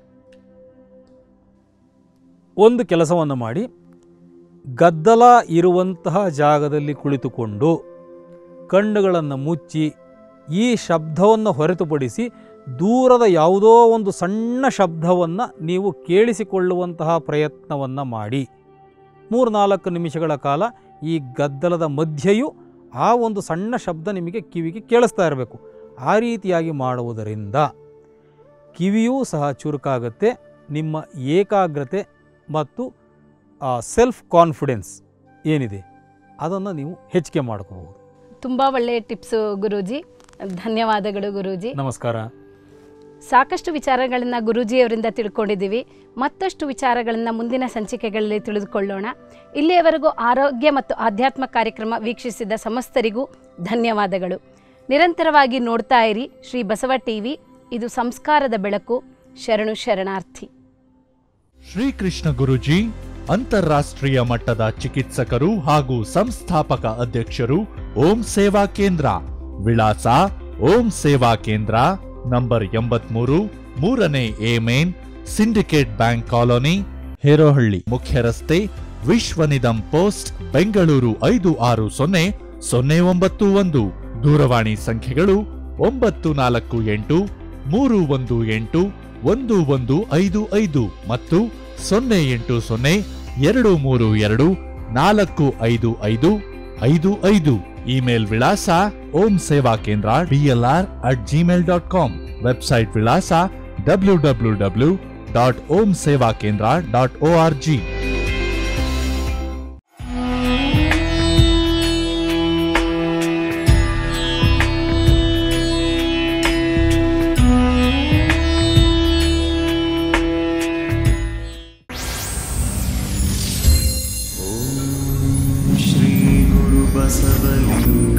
ಒಂದು ಕೆಲಸವನ್ನು ಮಾಡಿ ಗದ್ದಲ ಇರುವಂತಹ ಜಾಗದಲ್ಲಿ ಕುಳಿತುಕೊಂಡು ಕಣ್ಣುಗಳನ್ನು ಮುಚ್ಚಿ ಈ ಶಬ್ದವನ್ನು ಹೊರತುಪಡಿಸಿ ದೂರದ ಯಾವುದೋ ಒಂದು ಸಣ್ಣ ಶಬ್ದವನ್ನು ನೀವು ಕೇಳಿಸಿಕೊಳ್ಳುವಂತಹ ಪ್ರಯತ್ನವನ್ನು ಮಾಡಿ ಮೂರು ನಾಲ್ಕು ನಿಮಿಷಗಳ ಕಾಲ ಈ ಗದ್ದಲದ ಮಧ್ಯೆಯೂ ಆ ಒಂದು ಸಣ್ಣ ಶಬ್ದ ನಿಮಗೆ ಕಿವಿಗೆ ಕೇಳಿಸ್ತಾ ಇರಬೇಕು ಆ ರೀತಿಯಾಗಿ ಮಾಡುವುದರಿಂದ ಕಿವಿಯೂ ಸಹ ಚುರುಕಾಗುತ್ತೆ ನಿಮ್ಮ ಏಕಾಗ್ರತೆ ಮತ್ತು ಸೆಲ್ಫ್ ಕಾನ್ಫಿಡೆನ್ಸ್ ಏನಿದೆ ಅದನ್ನು ನೀವು ಹೆಚ್ಚಿಗೆ ಮಾಡ್ಕೋಬಹುದು ತುಂಬ ಒಳ್ಳೆಯ ಟಿಪ್ಸು ಗುರೂಜಿ ಧನ್ಯವಾದಗಳು ಗುರೂಜಿ ನಮಸ್ಕಾರ ಸಾಕಷ್ಟು ವಿಚಾರಗಳನ್ನು ಗುರೂಜಿಯವರಿಂದ ತಿಳ್ಕೊಂಡಿದ್ದೀವಿ ಮತ್ತಷ್ಟು ವಿಚಾರಗಳನ್ನು ಮುಂದಿನ ಸಂಚಿಕೆಗಳಲ್ಲಿ ತಿಳಿದುಕೊಳ್ಳೋಣ ಇಲ್ಲಿಯವರೆಗೂ ಆರೋಗ್ಯ ಮತ್ತು ಆಧ್ಯಾತ್ಮ ಕಾರ್ಯಕ್ರಮ ವೀಕ್ಷಿಸಿದ ಸಮಸ್ತರಿಗೂ ಧನ್ಯವಾದಗಳು ನಿರಂತರವಾಗಿ ನೋಡ್ತಾ ಇರಿ ಶ್ರೀ ಬಸವ ಟಿವಿ ಇದು ಸಂಸ್ಕಾರದ ಬೆಳಕು ಶರಣು ಶರಣಾರ್ಥಿ ಶ್ರೀಕೃಷ್ಣ ಗುರುಜಿ ಅಂತಾರಾಷ್ಟ್ರೀಯ ಮಟ್ಟದ ಚಿಕಿತ್ಸಕರು ಹಾಗೂ ಸಂಸ್ಥಾಪಕ ಅಧ್ಯಕ್ಷರು ಓಂ ಸೇವಾ ಕೇಂದ್ರ ವಿಳಾಸ ಓಂ ಸೇವಾ ಕೇಂದ್ರ ನಂಬರ್ ಎಂಬತ್ಮೂರು ಮೂರನೇ A main Syndicate Bank colony Herohalli ಮುಖ್ಯ ರಸ್ತೆ ವಿಶ್ವನಿಧಂ ಪೋಸ್ಟ್ ಬೆಂಗಳೂರು ಐದು ಆರು ಸೊನ್ನೆ ಸೊನ್ನೆ ಒಂಬತ್ತು ಒಂದು ದೂರವಾಣಿ ಸಂಖ್ಯೆಗಳು ಒಂಬತ್ತು ನಾಲ್ಕು ಎಂಟು ಮೂರು ಒಂದು ಎಂಟು ಒಂದು ಒಂದು ಐದು ಐದು ಮತ್ತು ಸೊನ್ನೆ ಎಂಟು ಸೊನ್ನೆ ಎರಡು ಮೂರು ಎರಡು ನಾಲ್ಕು ಐದು ಐದು ಐದು ಐದು ಇಮೇಲ್ ವಿಳಾಸ Om Seva Kendra D L R at Gmail dot com website ವಿಳಾಸ W W W dot Om Seva Kendra dot O R G श्रीगुरुबसवलिङ्ग